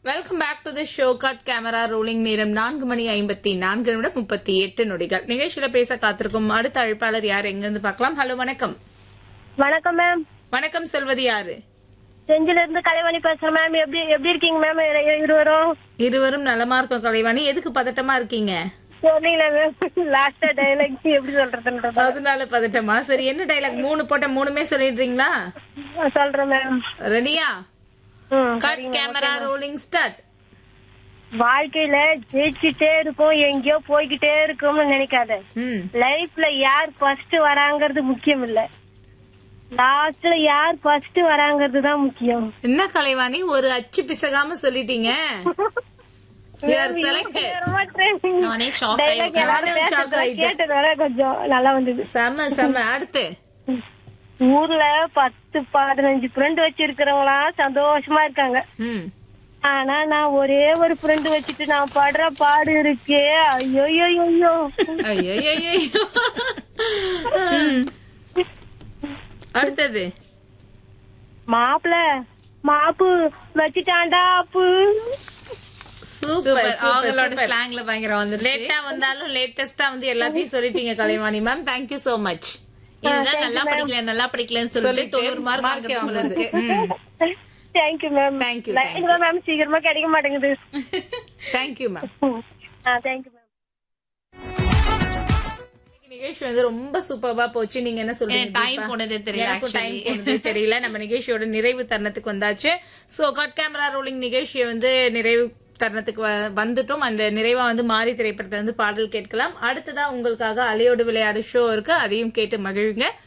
Welcome back to the show cut camera rolling நேரம் நான்கு மணி ஐம்பத்தி நான்கு நிமிடம் முப்பத்தி எட்டு நொடிகள் நிகழ்ச்சியில பேச காத்திருக்கும் அடுத்த அழைப்பாளர் யார் எங்கிருந்து பார்க்கலாம் ஹலோ வணக்கம் வணக்கம் மேம் வணக்கம் சொல்வது யாரு செஞ்சில இருந்து கலைவாணி பேசுறேன் மேம் எப்படி எப்படி இருக்கீங்க மேம் இருவரும் இருவரும் நலமா இருக்கும் கலைவாணி எதுக்கு பதட்டமா இருக்கீங்க சொன்னீங்களே மேம் லாஸ்டா டைலாக் எப்படி சொல்றதுன்றது அதனால பதட்டமா சரி என்ன டைலாக் மூணு போட்ட மூணுமே சொல்லிடுறீங்களா சொல்றேன் மேம் ரெடியா ம், கட் கேமரா ரோலிங் ஸ்டார்ட் வாழ்க்கையில ஜெயிச்சுட்டே இருக்கும் எங்கேயோ போய்கிட்டே இருக்கும்னு நினைக்காத ம் லைஃப்ல யார் ஃபர்ஸ்ட் வராங்கிறது முக்கியம் இல்ல லாஸ்ட்ல யார் ஃபர்ஸ்ட் வராங்கிறது தான் முக்கியம் என்ன கலைவாணி ஒரு அச்சு பிசகாம சொல்லிட்டீங்க You are selected. நானே shock டைலாக் எல்லாரும் நானே shock பேசுறத ஆயிட்டேன். கேட்டதால கொஞ்சம் நல்லா வந்தது செம செம அடுத்து ஊர்ல பத்து பதினஞ்சு ஃப்ரெண்ட் வச்சிருக்கிறவங்களாம் சந்தோஷமா இருக்காங்க ம் ஆனா நான் ஒரே ஒரு ஃப்ரெண்ட் வச்சுட்டு நான் படுற பாடு இருக்கே ஐயோ ஐயோ ஐயோ அடுத்தது மாப்பிள மாப்பு வச்சுட்டாண்டா அப்பு சூப்பர் சூப்பர் அவங்களோட ஸ்லாங்ல பயங்கரம் வந்துருச்சு லேட்டா வந்தாலும் லேட்டஸ்டா வந்து எல்லாத்தையும் சொல்லிட்டீங்க Kalaivani ma'am thank you so much இதுதான் நல்லா படிக்கல நல்லா படிக்கலன்னு சொல்லிட்டு தொண்ணூறு மார்க் வாங்குறது போல இருக்கு thank you ma'am Thank you, line தான் மேம் சீக்கிரமா கிடைக்க மாட்டேங்குது தேங்க்யூ மேம் ஆ தேங்க்யூ மேம் நிகழ்ச்சி வந்து ரொம்ப சூப்பர்வா போச்சு நீங்க என்ன சொல்றீங்க எனக்கு time தீபா? போனதே தெரியல எனக்கும் time actually. போனதே தெரியல நம்ம நிகழ்ச்சியோட நிறைவு தருணத்துக்கு வந்தாச்சு சோ கட் கேமரா ரோலிங் நிகழ்ச்சியை வந்து நிறைவு தருணத்துக்கு வ- வந்துட்டோம் அந்த நிறைவா வந்து மாறி திரைப்படத்துல இருந்து பாடல் கேட்கலாம் அடுத்ததா உங்களுக்காக அலையோடு விளையாடு ஷோ இருக்கு அதையும் கேட்டு மகிழுங்க